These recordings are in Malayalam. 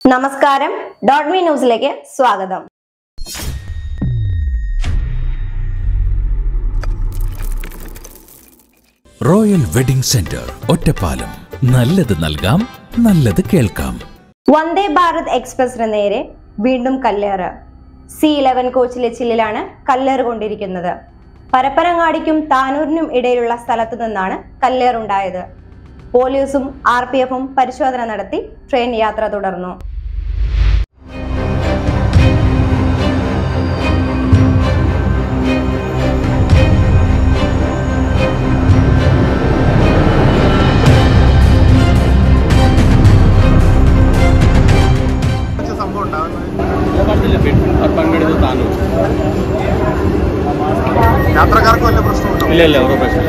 നമസ്കാരം ഡോട്ട് മീ ന്യൂസിലേക്ക് സ്വാഗതം റോയൽ വെഡിംഗ് സെന്റർ ഒറ്റപ്പാലം നല്ലത് നൽകാം നല്ലത് കേൾക്കാം വന്ദേ ഭാരത് എക്സ്പ്രസിന് നേരെ വീണ്ടും കല്ലേറ് സി ഇലവൻ കോച്ചിലെ ചില്ലിലാണ് കല്ലേറ് കൊണ്ടിരിക്കുന്നത് പരപ്പനങ്ങാടിക്കും താനൂരിനും ഇടയിലുള്ള സ്ഥലത്തു നിന്നാണ് കല്ലേറുണ്ടായത് പോലീസും ആർ പി എഫും പരിശോധന നടത്തി ട്രെയിൻ യാത്ര തുടർന്നു വെച്ച സംഭവം ഉണ്ടാവുന്നത് പറഞ്ഞില്ല പങ്കെടുത്ത് താനൂർ യാത്രക്കാർക്ക് വല്ല പ്രശ്നമുണ്ടോ ഇല്ല ഇല്ല ഒരു പ്രശ്നമില്ല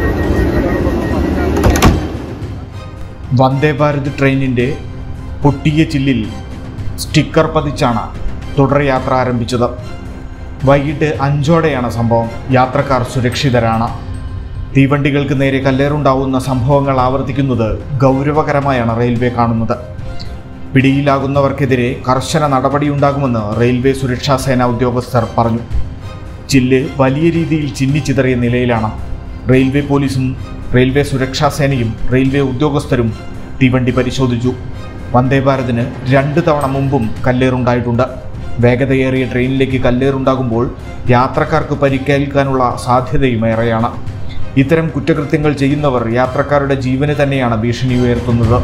വന്ദേ ഭാരത് ട്രെയിനിൻ്റെ പൊട്ടിയ ചില്ലിൽ സ്റ്റിക്കർ പതിച്ചാണ് തുടർയാത്ര ആരംഭിച്ചത് വൈകിട്ട് അഞ്ചോടെയാണ് സംഭവം യാത്രക്കാർ സുരക്ഷിതരാണ് തീവണ്ടികൾക്ക് നേരെ കല്ലേറുണ്ടാവുന്ന സംഭവങ്ങൾ ആവർത്തിക്കുന്നത് ഗൗരവകരമായാണ് റെയിൽവേ കാണുന്നത് പിടിയിലാകുന്നവർക്കെതിരെ കർശന നടപടിയുണ്ടാകുമെന്ന് റെയിൽവേ സുരക്ഷാ സേന ഉദ്യോഗസ്ഥർ പറഞ്ഞു ചില്ല് വലിയ രീതിയിൽ ചിന്നിച്ചിതറിയ നിലയിലാണ് റെയിൽവേ പോലീസും റെയിൽവേ സുരക്ഷാ സേനയും റെയിൽവേ ഉദ്യോഗസ്ഥരും തീവണ്ടി പരിശോധിച്ചു വന്ദേ ഭാരതിന് രണ്ട് തവണ മുമ്പും കല്ലേറുണ്ടായിട്ടുണ്ട് വേഗതയേറിയ ട്രെയിനിലേക്ക് കല്ലേറുണ്ടാകുമ്പോൾ യാത്രക്കാർക്ക് പരിക്കേൽക്കാനുള്ള സാധ്യതയും ഏറെയാണ് ഇത്തരം കുറ്റകൃത്യങ്ങൾ ചെയ്യുന്നവർ യാത്രക്കാരുടെ ജീവന് തന്നെയാണ് ഭീഷണി ഉയർത്തുന്നത്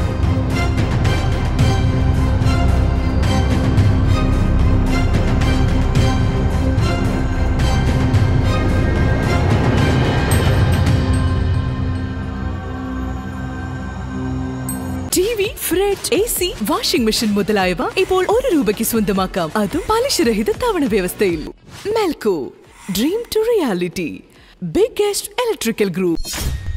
T V fridge A C washing machine മുതലായവ ഇപ്പോൾ ഒരു രൂപയ്ക്ക് സ്വന്തമാക്കാം അതും പലിശരഹിത തവണ വ്യവസ്ഥയിൽ Melco dream to reality biggest electrical group